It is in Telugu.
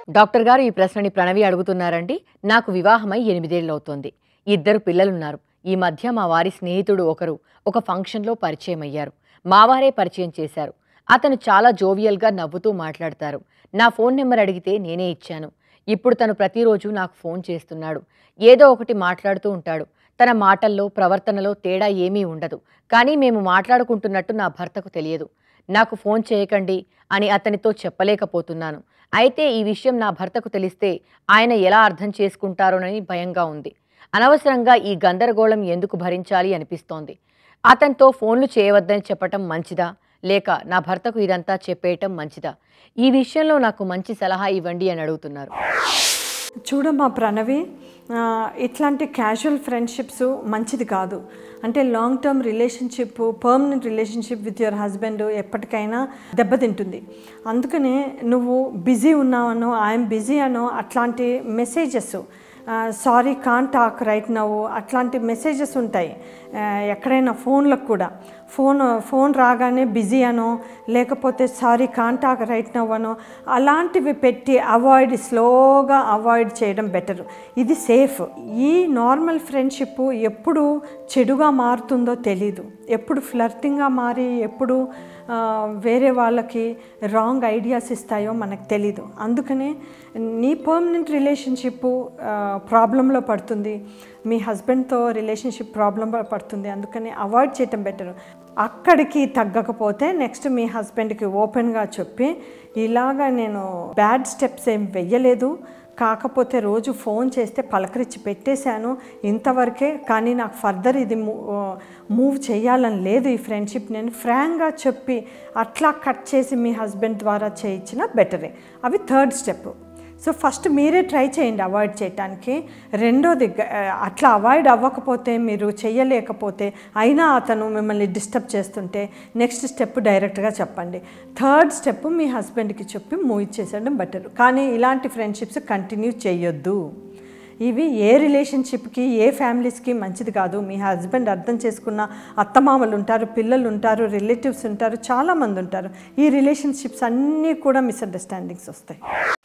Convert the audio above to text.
డాక్టర్ గారు ఈ ప్రశ్నని ప్రణవి అడుగుతున్నారండి నాకు వివాహమై ఎనిమిదేళ్ళు అవుతోంది ఇద్దరు పిల్లలున్నారు ఈ మధ్య మా వారి స్నేహితుడు ఒకరు ఒక ఫంక్షన్లో పరిచయం అయ్యారు మావారే పరిచయం చేశారు అతను చాలా జోవియల్గా నవ్వుతూ మాట్లాడతారు నా ఫోన్ నెంబర్ అడిగితే నేనే ఇచ్చాను ఇప్పుడు తను ప్రతిరోజు నాకు ఫోన్ చేస్తున్నాడు ఏదో ఒకటి మాట్లాడుతూ ఉంటాడు తన మాటల్లో ప్రవర్తనలో తేడా ఏమీ ఉండదు కానీ మేము మాట్లాడుకుంటున్నట్టు నా భర్తకు తెలియదు నాకు ఫోన్ చేయకండి అని అతనితో చెప్పలేకపోతున్నాను అయితే ఈ విషయం నా భర్తకు తెలిస్తే ఆయన ఎలా అర్థం చేసుకుంటారోనని భయంగా ఉంది అనవసరంగా ఈ గందరగోళం ఎందుకు భరించాలి అనిపిస్తోంది అతనితో ఫోన్లు చేయవద్దని చెప్పటం మంచిదా లేక నా భర్తకు ఇదంతా చెప్పేయటం మంచిదా ఈ విషయంలో నాకు మంచి సలహా ఇవ్వండి అని అడుగుతున్నారు చూడమ్మా ప్రణవి ఆ, ఇట్లాంటి క్యాజువల్ ఫ్రెండ్షిప్స్ మంచిది కాదు అంటే long term relationship permanent relationship with your husband ఎప్పటికైనా దెబ్బతింటుంది అందుకనే నువ్వు బిజీ ఉన్నావనో ఐఎమ్ బిజీ అనో అట్లాంటి messages sorry can talk right నవ్వు అట్లాంటి మెసేజెస్ ఉంటాయి ఆ, ఎక్కడైనా ఫోన్లకు కూడా ఫోన్ ఫోన్ రాగానే బిజీ అనో లేకపోతే సారీ కాన్ టాక్ రైట్ నవ్వు అనో అలాంటివి పెట్టి అవాయిడ్ స్లోగా అవాయిడ్ చేయడం బెటర్ ఇది సేఫ్ ఈ నార్మల్ ఫ్రెండ్షిప్ ఎప్పుడు చెడుగా మారుతుందో తెలీదు ఎప్పుడు ఫ్లర్టింగ్గా మారి ఎప్పుడు ఆ, వేరే వాళ్ళకి రాంగ్ ఐడియాస్ ఇస్తాయో మనకు తెలీదు అందుకనే నీ పర్మనెంట్ రిలేషన్షిప్ ప్రాబ్లంలో పడుతుంది మీ హస్బెండ్తో రిలేషన్షిప్ ప్రాబ్లంలో పడుతుంది అందుకని అవాయిడ్ చేయటం బెటర్ అక్కడికి తగ్గకపోతే నెక్స్ట్ మీ హస్బెండ్కి ఓపెన్గా చెప్పి ఇలాగా నేను బ్యాడ్ స్టెప్స్ ఏం వెయ్యలేదు కాకపోతే రోజు ఫోన్ చేస్తే పలకరించి పెట్టేశాను ఇంతవరకే కానీ నాకు ఫర్దర్ ఇది మూవ్ చేయాలని లేదు ఈ ఫ్రెండ్షిప్ నేను ఫ్రాంక్గా చెప్పి అట్లా కట్ చేసి మీ హస్బెండ్ ద్వారా చేయించిన బెటరే అవి థర్డ్ స్టెప్ సో ఫస్ట్ మీరే ట్రై చేయండి అవాయిడ్ చేయటానికి రెండోది గ- అట్లా అవాయిడ్ అవ్వకపోతే మీరు చెయ్యలేకపోతే అయినా అతను మిమ్మల్ని డిస్టర్బ్ చేస్తుంటే నెక్స్ట్ స్టెప్ డైరెక్ట్గా చెప్పండి థర్డ్ స్టెప్ మీ హస్బెండ్కి చెప్పి మూవ్ ఇచ్చేసేయడం బెటర్ కానీ ఇలాంటి ఫ్రెండ్షిప్స్ కంటిన్యూ చేయొద్దు ఇవి ఏ రిలేషన్షిప్కి ఏ ఫ్యామిలీస్కి మంచిది కాదు మీ హస్బెండ్ అర్థం చేసుకున్న అత్తమామలు ఉంటారు పిల్లలు ఉంటారు రిలేటివ్స్ ఉంటారు చాలామంది ఉంటారు ఈ రిలేషన్షిప్స్ అన్నీ కూడా మిస్అండర్స్టాండింగ్స్ వస్తాయి